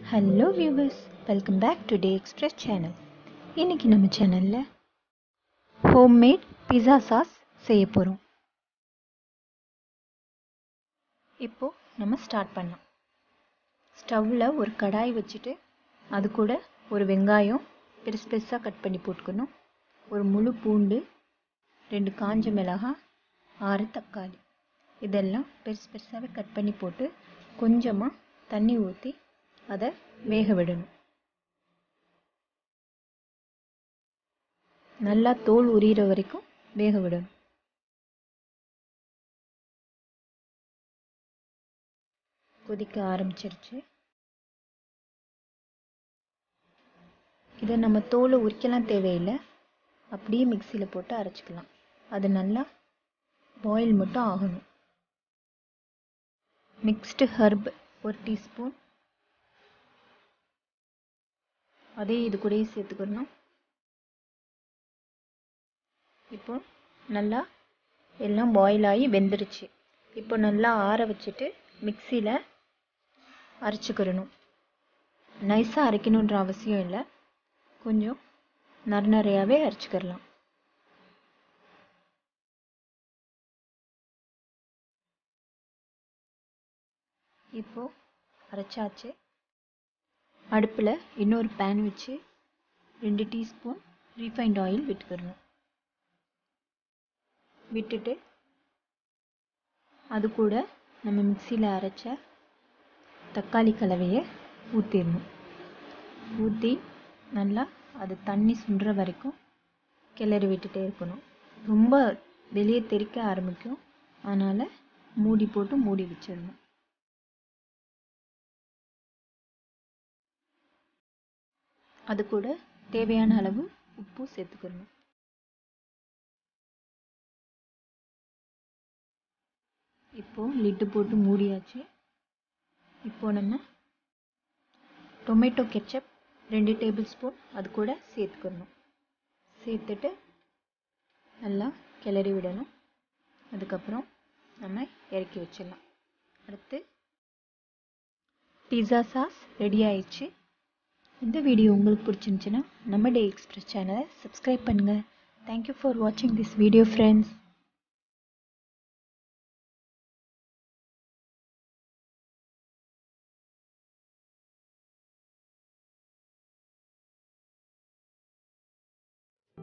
hello viewers welcome back to day express channel இன்றைக்கி நம்ம சேனலில் ஹோம்மேட் பிஸா சாஸ் செய்ய போகிறோம் இப்போது நம்ம ஸ்டார்ட் பண்ணலாம் ஸ்டவ்வில் ஒரு கடாய் வச்சுட்டு அது கூட ஒரு வெங்காயம் பெருசு பெருசாக கட் பண்ணி போட்டுக்கணும் ஒரு முழு பூண்டு ரெண்டு காஞ்ச மிளகாய் ஆறு தக்காளி இதெல்லாம் பெருசு பெருசாகவே கட் பண்ணி போட்டு கொஞ்சமாக தண்ணி ஊற்றி அதை வேக விடணும் நல்லா தோல் உரியிற வரைக்கும் வேக விடணும் கொதிக்க ஆரம்பிச்சிருச்சு இதை நம்ம தோலை உரிக்கலாம் தேவையில்லை அப்படியே மிக்சியில் போட்டு அரைச்சிக்கலாம் அது நல்லா பாயில் மட்டும் ஆகணும் மிக்ஸ்டு ஹர்ப் ஒரு டீஸ்பூன் அதே இது கூடயே சேர்த்துக்கணும் இப்போ நல்லா எல்லாம் பாயில் ஆகி வெந்துருச்சு இப்போ நல்லா ஆற வச்சுட்டு மிக்சியில் அரைச்சிக்கிறணும் நைஸாக அரைக்கணுன்ற அவசியம் இல்லை கொஞ்சம் நறு நிறையாவே அரைச்சிக்கிறலாம் இப்போது அரைச்சாச்சு அடுப்பில் இன்னொரு பேன் வச்சு ரெண்டு டீஸ்பூன் ரீஃபைண்ட் ஆயில் விட்டுக்கிறணும் விட்டுட்டு அது கூட நம்ம மிக்சியில் அரைச்ச தக்காளி கலவையை ஊற்றிடணும் ஊற்றி நல்லா அது தண்ணி சுண்டுற வரைக்கும் கிளறி விட்டுட்டே இருக்கணும் ரொம்ப வெளியே தெறிக்க ஆரம்பிக்கும் அதனால் மூடி போட்டு மூடி வச்சிடணும் அது கூட தேவையான அளவு உப்பு சேர்த்துக்கணும் இப்போது லிட்டு போட்டு மூடியாச்சு இப்போ நம்ம டொமேட்டோ கெச்சப் ரெண்டு டேபிள் ஸ்பூன் அது கூட சேர்த்துக்கணும் சேர்த்துட்டு நல்லா கிளறி விடணும் அதுக்கப்புறம் நம்ம இறக்கி வச்சிடலாம் அடுத்து பிஸா சாஸ் ரெடி ஆயிடுச்சு இந்த வீடியோ உங்களுக்கு பிடிச்சிருந்துச்சுன்னா நம்ம டே எக்ஸ்பிரஸ் சேனலை சப்ஸ்கிரைப் பண்ணுங்கள் தேங்க்யூ ஃபார் வாட்சிங் திஸ் வீடியோ ஃப்ரெண்ட்ஸ்